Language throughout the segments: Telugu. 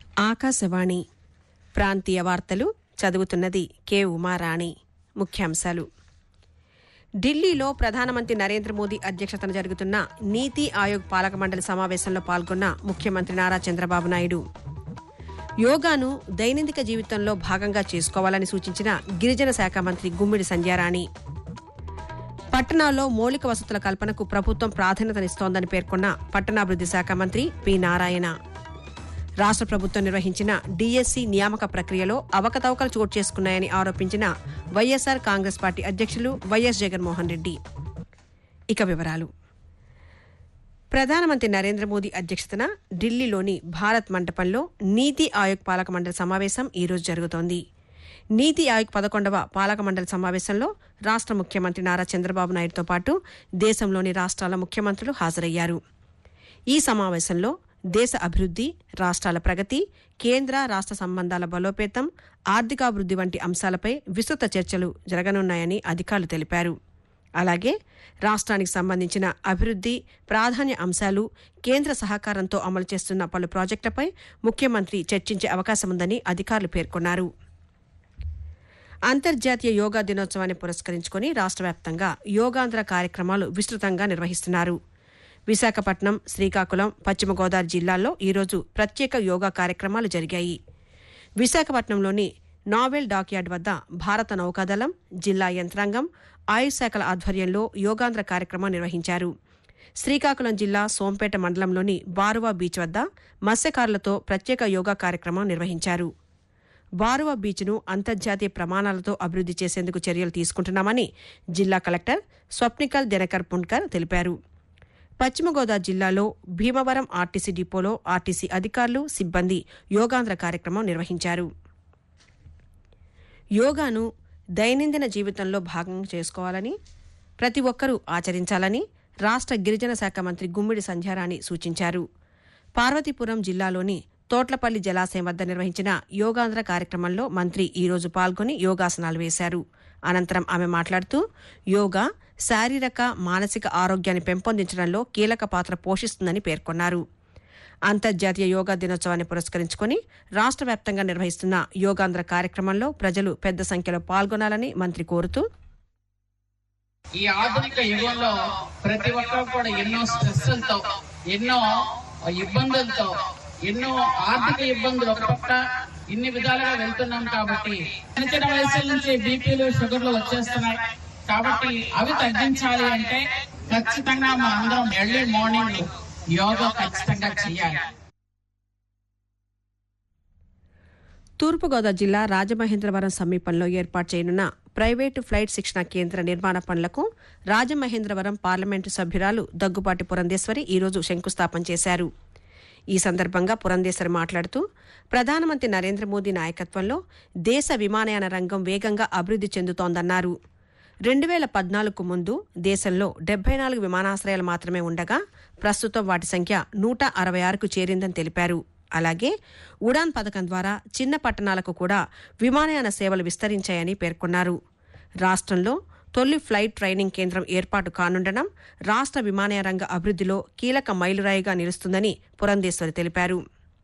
ఆకాశవాణి ప్రాంతీయ వార్తలు చదువుతున్నది కె ఉమారాణి ముఖ్యాంశాలు ఢిల్లీలో ప్రధానమంత్రి నరేంద్ర మోదీ అధ్యక్షతన జరుగుతున్న నీతి ఆయోగ్ పాలక మండలి సమావేశంలో పాల్గొన్న ముఖ్యమంత్రి నారా చంద్రబాబు నాయుడు యోగాను దైనందిక జీవితంలో భాగంగా చేసుకోవాలని సూచించిన గిరిజన శాఖ మంత్రి గుమ్మిడి సంధ్యారాణి పట్టణాల్లో మౌలిక వసతుల కల్పనకు ప్రభుత్వం ప్రాధాన్యతనిస్తోందని పేర్కొన్న పట్టణాభివృద్ది శాఖ మంత్రి పి నారాయణ రాష్ట్ర ప్రభుత్వం నిర్వహించిన డీఎస్సీ నియామక ప్రక్రియలో అవకతవకలు చోటు చేసుకున్నాయని ఆరోపించిన వైఎస్సార్ కాంగ్రెస్ పార్టీ అధ్యక్షులు వైఎస్ జగన్మోహన్ రెడ్డి ఇక వివరాలు ప్రధానమంత్రి నరేంద్ర మోదీ అధ్యక్షతన ఢిల్లీలోని భారత్ మంటపంలో నీతి ఆయోగ్ పాలక మండలి సమావేశం ఈరోజు జరుగుతోంది నీతి ఆయోగ్ పదకొండవ పాలక మండలి సమావేశంలో రాష్ట్ర ముఖ్యమంత్రి నారా చంద్రబాబు నాయుడుతో పాటు దేశంలోని రాష్ట్రాల ముఖ్యమంత్రులు హాజరయ్యారు ఈ సమావేశంలో దేశ అభివృద్ది రాష్ట్రాల ప్రగతి కేంద్ర రాష్ట్ర సంబంధాల బలోపేతం ఆర్థికాభివృద్ది వంటి అంశాలపై విస్తృత చర్చలు జరగనున్నాయని అధికారులు తెలిపారు అలాగే రాష్ట్రానికి సంబంధించిన అభివృద్ది ప్రాధాన్య అంశాలు కేంద్ర సహకారంతో అమలు చేస్తున్న పలు ప్రాజెక్టులపై ముఖ్యమంత్రి చర్చించే అవకాశముందని అధికారులు పేర్కొన్నారు అంతర్జాతీయ యోగా దినోత్సవాన్ని పురస్కరించుకుని రాష్ట్ర వ్యాప్తంగా యోగాంధ్ర కార్యక్రమాలు విస్తృతంగా నిర్వహిస్తున్నారు విశాఖపట్నం శ్రీకాకుళం పశ్చిమ గోదావరి జిల్లాల్లో ఈరోజు ప్రత్యేక యోగా కార్యక్రమాలు జరిగాయి విశాఖపట్నంలోని నావెల్ డాక్యార్డ్ వద్ద భారత నౌకాదళం జిల్లా యంత్రాంగం ఆయుష్ శాఖల ఆధ్వర్యంలో యోగాంధ్ర కార్యక్రమం నిర్వహించారు శ్రీకాకుళం జిల్లా సోంపేట మండలంలోని బారువా బీచ్ వద్ద మత్స్యకారులతో ప్రత్యేక యోగా కార్యక్రమం నిర్వహించారు బారువా బీచ్ను అంతర్జాతీయ ప్రమాణాలతో అభివృద్ది చేసేందుకు చర్యలు తీసుకుంటున్నామని జిల్లా కలెక్టర్ స్వప్నికల్ దినకర్ పుణ్కర్ తెలిపారు పశ్చిమ గోదావరి జిల్లాలో భీమవరం ఆర్టీసీ డిపోలో ఆర్టీసీ అధికారులు సిబ్బంది యోగాంధ్ర కార్యక్రమం నిర్వహించారు యోగాను దైనందిన జీవితంలో భాగం చేసుకోవాలని ప్రతి ఒక్కరూ ఆచరించాలని రాష్ట్ర గిరిజన శాఖ మంత్రి గుమ్మిడి సంధ్యారాణి సూచించారు పార్వతీపురం జిల్లాలోని తోట్లపల్లి జలాశయం వద్ద నిర్వహించిన యోగాంధ్ర కార్యక్రమంలో మంత్రి ఈరోజు పాల్గొని యోగాసనాలు వేశారు అనంతరం ఆమె మాట్లాడుతూ యోగా శారీరక మానసిక ఆరోగ్యాన్ని పెంపొందించడంలో కీలక పాత్ర పోషిస్తుందని పేర్కొన్నారు అంతర్జాతీయ యోగా దినోత్సవాన్ని పురస్కరించుకుని రాష్ట్ర వ్యాప్తంగా నిర్వహిస్తున్న యోగాంధ్ర కార్యక్రమంలో ప్రజలు పెద్ద సంఖ్యలో పాల్గొనాలని మంత్రి కోరుతూ ఈ ఆధునిక యుగంలో ప్రతి ఒక్కరు కూడా ఎన్నో స్ట్రెస్లతో ఎన్నో ఇబ్బందులతో ఎన్నో ఆర్థిక ఇబ్బందులు ఒక పక్క ఇన్ని విధాలుగా వెళ్తున్నాం కాబట్టి చిన్న చిన్న వయసుల నుంచి బీపీలు షుగర్లు వచ్చేస్తున్నాయి కాబట్టి అవి తగ్గించాలి అంటే ఖచ్చితంగా మనం అందరం ఎర్లీ మార్నింగ్ యోగా ఖచ్చితంగా చేయాలి తూర్పుగోదావరి జిల్లా రాజమహేంద్రవరం సమీపంలో ఏర్పాటు చేయనున్న ప్రైవేటు ఫ్లైట్ శిక్షణ కేంద్ర నిర్మాణ పనులకు రాజమహేంద్రవరం పార్లమెంటు సభ్యురాలు దగ్గుపాటి పురంధేశ్వరి ఈరోజు శంకుస్థాపన చేశారు ఈ సందర్భంగా పురంధేశ్వరి మాట్లాడుతూ ప్రధానమంత్రి నరేంద్ర మోదీ నాయకత్వంలో దేశ విమానయాన రంగం వేగంగా అభివృద్ది చెందుతోందన్నారు రెండు వేల పద్నాలుగుకు ముందు దేశంలో డెబ్బై నాలుగు విమానాశ్రయాలు మాత్రమే ఉండగా ప్రస్తుతం వాటి సంఖ్య నూట అరవై ఆరుకు చేరిందని తెలిపారు అలాగే ఉడాన్ పథకం ద్వారా చిన్న పట్టణాలకు కూడా విమానయాన సేవలు విస్తరించాయని పేర్కొన్నారు రాష్ట్రంలో తొలి ఫ్లైట్ ట్రైనింగ్ కేంద్రం ఏర్పాటు కానుండడం రాష్ట్ర విమానయాన రంగ అభివృద్దిలో కీలక మైలురాయిగా నిలుస్తుందని పురంధేశ్వరి తెలిపారు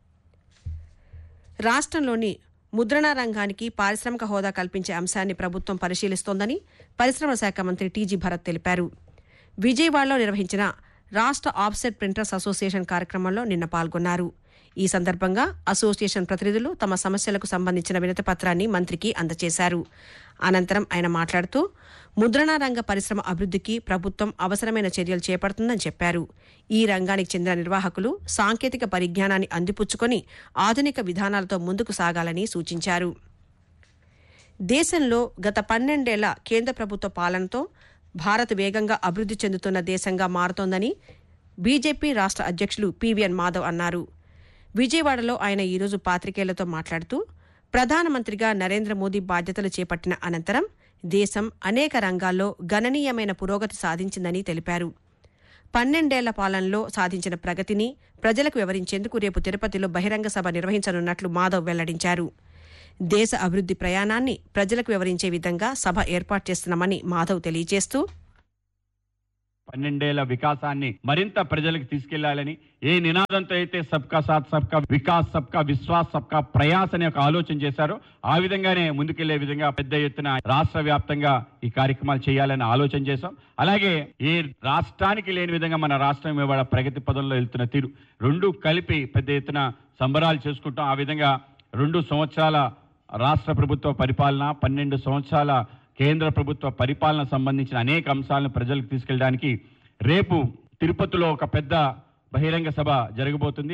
రాష్ట్రంలోని ముద్రణ రంగానికి పారిశ్రామిక హోదా కల్పించే అంశాన్ని ప్రభుత్వం పరిశీలిస్తోందని పరిశ్రమల శాఖ మంత్రి టీజీ భరత్ తెలిపారు విజయవాడలో నిర్వహించిన రాష్ట్ర ఆఫ్సెట్ ప్రింటర్స్ అసోసియేషన్ కార్యక్రమంలో నిన్న పాల్గొన్నారు ఈ సందర్భంగా అసోసియేషన్ ప్రతినిధులు తమ సమస్యలకు సంబంధించిన వినతి పత్రాన్ని మంత్రికి అందజేశారు అనంతరం ఆయన మాట్లాడుతూ ముద్రణ రంగ పరిశ్రమ అభివృద్దికి ప్రభుత్వం అవసరమైన చర్యలు చేపడుతుందని చెప్పారు ఈ రంగానికి చెందిన నిర్వాహకులు సాంకేతిక పరిజ్ఞానాన్ని అందిపుచ్చుకొని ఆధునిక విధానాలతో ముందుకు సాగాలని సూచించారు దేశంలో గత పన్నెండేళ్ల కేంద్ర ప్రభుత్వ పాలనతో భారత్ వేగంగా అభివృద్ది చెందుతున్న దేశంగా మారుతోందని బీజేపీ రాష్ట్ర అధ్యక్షులు పీవీఎన్ మాధవ్ అన్నారు విజయవాడలో ఆయన ఈరోజు పాత్రికేయులతో మాట్లాడుతూ ప్రధానమంత్రిగా నరేంద్ర మోదీ బాధ్యతలు చేపట్టిన అనంతరం దేశం అనేక రంగాల్లో గణనీయమైన పురోగతి సాధించిందని తెలిపారు పన్నెండేళ్ల పాలనలో సాధించిన ప్రగతిని ప్రజలకు వివరించేందుకు రేపు తిరుపతిలో బహిరంగ సభ నిర్వహించనున్నట్లు మాధవ్ వెల్లడించారు దేశ అభివృద్ది ప్రయాణాన్ని ప్రజలకు వివరించే విధంగా సభ ఏర్పాటు చేస్తున్నామని మాధవ్ తెలియజేస్తూ పన్నెండేళ్ల వికాసాన్ని మరింత ప్రజలకు తీసుకెళ్లాలని ఏ నినాదంతో అయితే సబ్కా సాత్ సబ్కా వికాస్ సబ్కా విశ్వాస్ సబ్కా ప్రయాస్ అనే ఒక ఆలోచన చేశారో ఆ విధంగానే ముందుకెళ్లే విధంగా పెద్ద ఎత్తున రాష్ట్ర వ్యాప్తంగా ఈ కార్యక్రమాలు చేయాలని ఆలోచన చేశాం అలాగే ఏ రాష్ట్రానికి లేని విధంగా మన రాష్ట్రం ఇవాళ ప్రగతి పదంలో వెళ్తున్న తీరు రెండు కలిపి పెద్ద ఎత్తున సంబరాలు చేసుకుంటాం ఆ విధంగా రెండు సంవత్సరాల రాష్ట్ర ప్రభుత్వ పరిపాలన పన్నెండు సంవత్సరాల కేంద్ర ప్రభుత్వ పరిపాలన సంబంధించిన అనేక అంశాలను ప్రజలకు తీసుకెళ్ళడానికి రేపు తిరుపతిలో ఒక పెద్ద బహిరంగ సభ జరగబోతుంది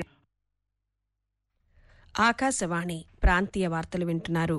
ఆకాశవాణి ప్రాంతీయ వార్తలు వింటున్నారు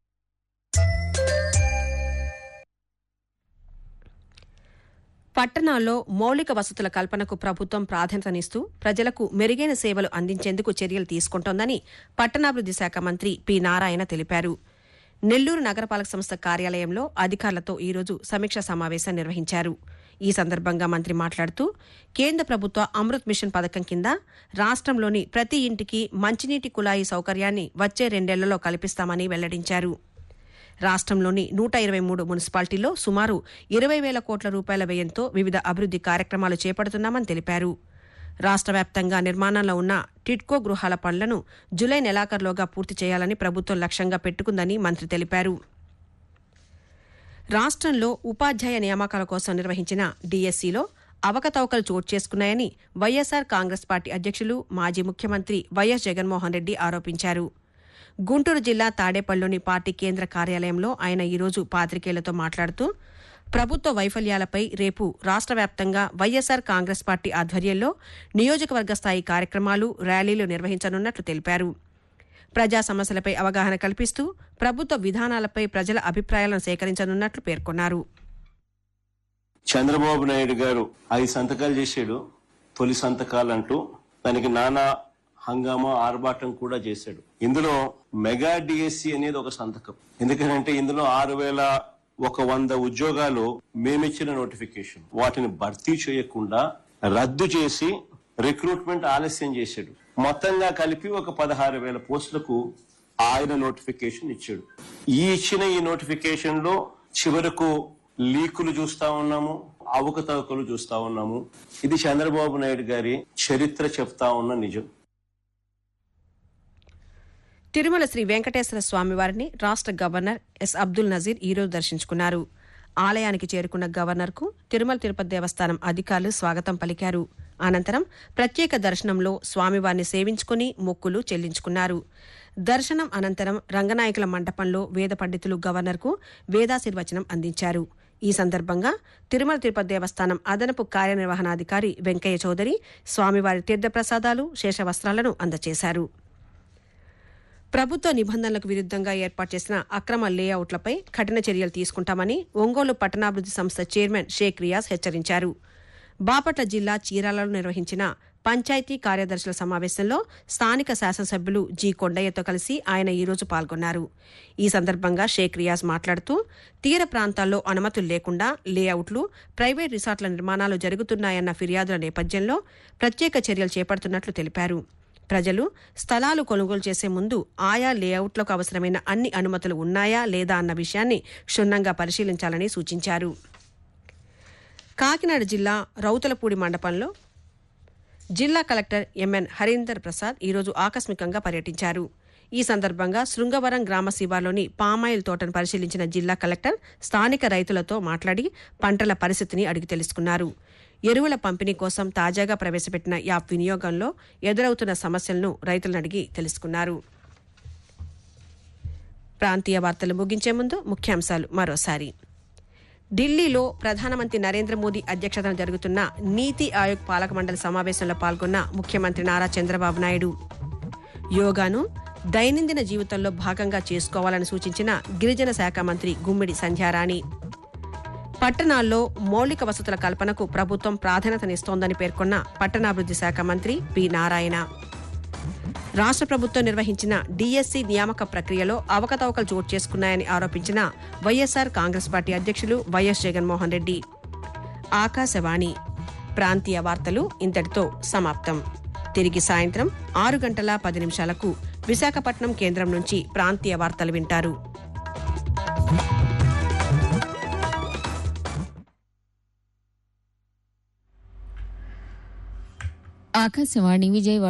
పట్టణాల్లో మౌలిక వసతుల కల్పనకు ప్రభుత్వం ప్రాధాన్యతనిస్తూ ప్రజలకు మెరుగైన సేవలు అందించేందుకు చర్యలు తీసుకుంటోందని పట్టణాభివృద్ది శాఖ మంత్రి పి నారాయణ తెలిపారు నెల్లూరు నగరపాలక సంస్థ కార్యాలయంలో అధికారులతో ఈరోజు సమీక్షా సమావేశం నిర్వహించారు ఈ సందర్భంగా మంత్రి మాట్లాడుతూ కేంద్ర ప్రభుత్వ అమృత్ మిషన్ పథకం కింద రాష్ట్రంలోని ప్రతి ఇంటికి మంచినీటి కుళాయి సౌకర్యాన్ని వచ్చే రెండేళ్లలో కల్పిస్తామని వెల్లడించారు రాష్ట్రంలోని నూట ఇరవై మూడు మున్సిపాలిటీల్లో సుమారు ఇరవై వేల కోట్ల రూపాయల వ్యయంతో వివిధ అభివృద్ది కార్యక్రమాలు చేపడుతున్నామని తెలిపారు రాష్ట్ర వ్యాప్తంగా నిర్మాణంలో ఉన్న టిడ్కో గృహాల పనులను జులై నెలాఖరులోగా పూర్తి చేయాలని ప్రభుత్వం లక్ష్యంగా పెట్టుకుందని మంత్రి తెలిపారు రాష్ట్రంలో ఉపాధ్యాయ నియామకాల కోసం నిర్వహించిన డీఎస్సీలో అవకతవకలు చోటు చేసుకున్నాయని వైఎస్సార్ కాంగ్రెస్ పార్టీ అధ్యక్షులు మాజీ ముఖ్యమంత్రి వైఎస్ జగన్మోహన్ రెడ్డి ఆరోపించారు గుంటూరు జిల్లా తాడేపల్లిలోని పార్టీ కేంద్ర కార్యాలయంలో ఆయన ఈరోజు పాత్రికేయులతో మాట్లాడుతూ ప్రభుత్వ వైఫల్యాలపై రేపు రాష్ట్ర వ్యాప్తంగా వైఎస్సార్ కాంగ్రెస్ పార్టీ ఆధ్వర్యంలో నియోజకవర్గ స్థాయి కార్యక్రమాలు ర్యాలీలు నిర్వహించనున్నట్లు తెలిపారు ప్రజా సమస్యలపై అవగాహన కల్పిస్తూ ప్రభుత్వ విధానాలపై ప్రజల అభిప్రాయాలను సేకరించనున్నట్లు పేర్కొన్నారు చంద్రబాబు నాయుడు గారు ఐదు సంతకాలు చేశాడు తొలి సంతకాలు అంటూ దానికి నానా హంగామా ఆర్భాటం కూడా చేశాడు ఇందులో మెగా డిఎస్సి అనేది ఒక సంతకం ఎందుకంటే ఇందులో ఆరు వేల ఒక వంద ఉద్యోగాలు మేమిచ్చిన నోటిఫికేషన్ వాటిని భర్తీ చేయకుండా రద్దు చేసి రిక్రూట్మెంట్ ఆలస్యం చేశాడు మొత్తంగా కలిపి ఒక పదహారు వేల పోస్టులకు ఆయన నోటిఫికేషన్ ఇచ్చాడు ఈ ఇచ్చిన ఈ నోటిఫికేషన్ లో చివరకు లీకులు చూస్తా ఉన్నాము అవకతవకలు చూస్తా ఉన్నాము ఇది చంద్రబాబు నాయుడు గారి చరిత్ర చెప్తా ఉన్న నిజం తిరుమల శ్రీ వెంకటేశ్వర స్వామివారిని రాష్ట్ర గవర్నర్ ఎస్ అబ్దుల్ నజీర్ ఈరోజు దర్శించుకున్నారు ఆలయానికి చేరుకున్న గవర్నర్కు తిరుమల తిరుపతి దేవస్థానం అధికారులు స్వాగతం పలికారు అనంతరం ప్రత్యేక దర్శనంలో స్వామివారిని సేవించుకుని మొక్కులు చెల్లించుకున్నారు దర్శనం అనంతరం రంగనాయకుల మండపంలో వేద పండితులు గవర్నర్కు వేదాశీర్వచనం అందించారు ఈ సందర్భంగా తిరుమల తిరుపతి దేవస్థానం అదనపు కార్యనిర్వహణాధికారి వెంకయ్య చౌదరి స్వామివారి తీర్థప్రసాదాలు శేషవస్త్రాలను అందజేశారు ప్రభుత్వ నిబంధనలకు విరుద్ధంగా ఏర్పాటు చేసిన అక్రమ లేఅవుట్లపై కఠిన చర్యలు తీసుకుంటామని ఒంగోలు పట్టణాభివృద్ది సంస్థ చైర్మన్ షేక్ రియాజ్ హెచ్చరించారు బాపట్ల జిల్లా చీరాలలో నిర్వహించిన పంచాయతీ కార్యదర్శుల సమావేశంలో స్థానిక శాసనసభ్యులు జి కొండయ్యతో కలిసి ఆయన ఈరోజు పాల్గొన్నారు ఈ సందర్భంగా షేక్ రియాజ్ మాట్లాడుతూ తీర ప్రాంతాల్లో అనుమతులు లేకుండా లేఅవుట్లు ప్రైవేట్ రిసార్ట్ల నిర్మాణాలు జరుగుతున్నాయన్న ఫిర్యాదుల నేపథ్యంలో ప్రత్యేక చర్యలు చేపడుతున్నట్లు తెలిపారు ప్రజలు స్థలాలు కొనుగోలు చేసే ముందు ఆయా లేఅవుట్లకు అవసరమైన అన్ని అనుమతులు ఉన్నాయా లేదా అన్న విషయాన్ని క్షుణ్ణంగా పరిశీలించాలని సూచించారు కాకినాడ జిల్లా రౌతులపూడి మండపంలో జిల్లా కలెక్టర్ ఎంఎన్ హరీందర్ ప్రసాద్ ఈరోజు ఆకస్మికంగా పర్యటించారు ఈ సందర్భంగా శృంగవరం గ్రామ శివార్లోని పామాయిల్ తోటను పరిశీలించిన జిల్లా కలెక్టర్ స్థానిక రైతులతో మాట్లాడి పంటల పరిస్థితిని అడిగి తెలుసుకున్నారు ఎరువుల పంపిణీ కోసం తాజాగా ప్రవేశపెట్టిన యాప్ వినియోగంలో ఎదురవుతున్న సమస్యలను రైతులను అడిగి తెలుసుకున్నారు ప్రాంతీయ వార్తలు ముగించే ముందు ముఖ్యాంశాలు మరోసారి ఢిల్లీలో ప్రధానమంత్రి నరేంద్ర మోదీ అధ్యక్షతన జరుగుతున్న నీతి ఆయోగ్ పాలక మండలి సమావేశంలో పాల్గొన్న ముఖ్యమంత్రి నారా చంద్రబాబు నాయుడు యోగాను దైనందిన జీవితంలో భాగంగా చేసుకోవాలని సూచించిన గిరిజన శాఖ మంత్రి గుమ్మిడి సంధ్యారాణి పట్టణాల్లో మౌలిక వసతుల కల్పనకు ప్రభుత్వం ప్రాధాన్యతనిస్తోందని పేర్కొన్న పట్టణాభివృద్ది శాఖ మంత్రి పి నారాయణ రాష్ట్ర ప్రభుత్వం నిర్వహించిన డీఎస్సీ నియామక ప్రక్రియలో అవకతవకలు చోటు చేసుకున్నాయని ఆరోపించిన వైఎస్సార్ కాంగ్రెస్ పార్టీ అధ్యక్షులు వైఎస్ జగన్మోహన్ రెడ్డి ఆకాశవాణి ప్రాంతీయ వార్తలు ఇంతటితో సమాప్తం తిరిగి సాయంత్రం ఆరు గంటల పది నిమిషాలకు విశాఖపట్నం కేంద్రం నుంచి ప్రాంతీయ వార్తలు వింటారు ఆకాశవాణి విజయవాడ